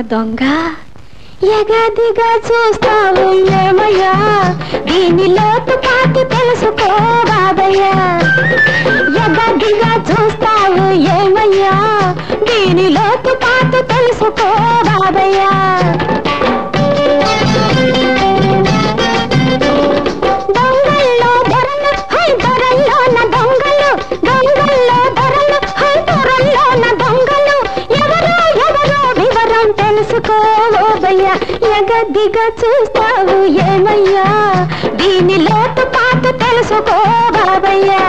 దొంగ ఎగదిగా చూస్తావు ఏమయ్యా దీని లోతు పాటు తెలుసుకో బాబయ్యా ఎగదిగా చూస్తావు ఏమయ్యా దీని లోతు పాటు తెలుసుకో బాబయ్యా దొంగల్లో దొరలు హై దొరల్లోన దొంగలు దొంగల్లో దొరలు హై దొరల్లోన దొంగలు ఎవరో ఎవరో వివరం తెలుసుకోబోబయ్యా ఎగదిగా చూస్తావు ఏమయ్యా దీని లోతు పాట తెలుసుకో బాబయ్యా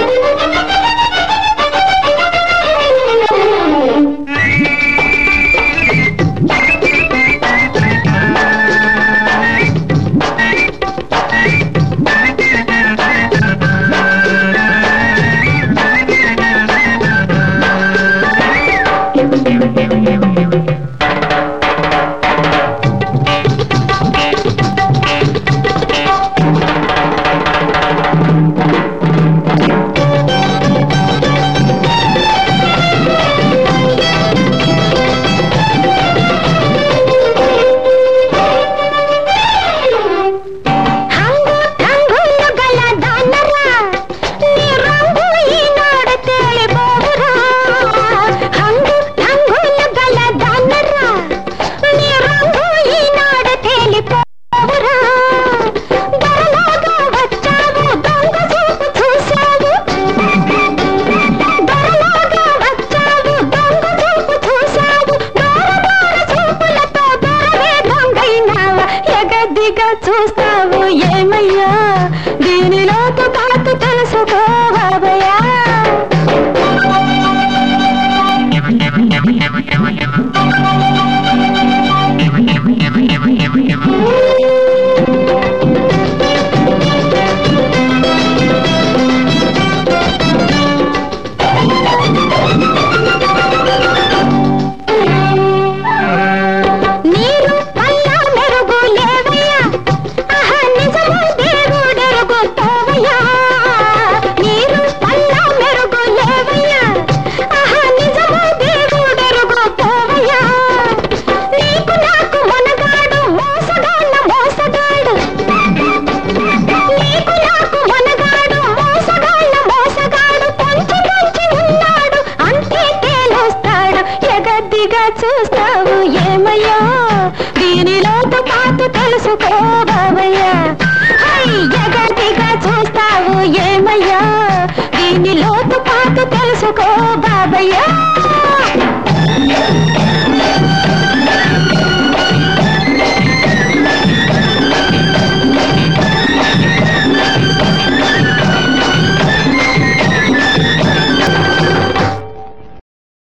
హంగు రంగులు గల దానరా నీ రంగు ఈనాడు తేలిపోవురా హంగు రంగులు గల దానరా నీ రంగు ఈనాడు తేలిపోవురా దొరలాగా వచ్చావు దొంగ చూపు చూశావు దొరలాగా వచ్చావు దొంగ చూపు చూశావు దూర దూర చూపులతో దొరవే దొంగైనావా ఎగదిగా చూస్తావు ఏమయ్యా దీనిలోకి పాటు తెలుసుకో బాబయ్యా నీరు వల్ల మెరుగు లేవయ్యా ఆహా నిజము దేవుడెరుగు పోవయ్యా నీరు వల్ల మెరుగు లేవయ్యా ఆహా నిజము దేవుడెరుగు పోవయ్యా నీకు నాకు మనగాడు మోసగాళ్ళ మోసగాడు నీకు నాకు మనగాడు మోసగాళ్ళ మోసగాడు పొంచి పొంచి ఉన్నాడు అంతే తేలొస్తాడు ఎగద్దిగా చూస్తావు ఏమయ్యా దీనిలోతో పాటు తెలుసుకో బాబయ్యా హై ఎగద్దిగా చూస్తావు ఏమయ్యా దీనిలోతో పాటు తెలుసుకో బాబయ్యా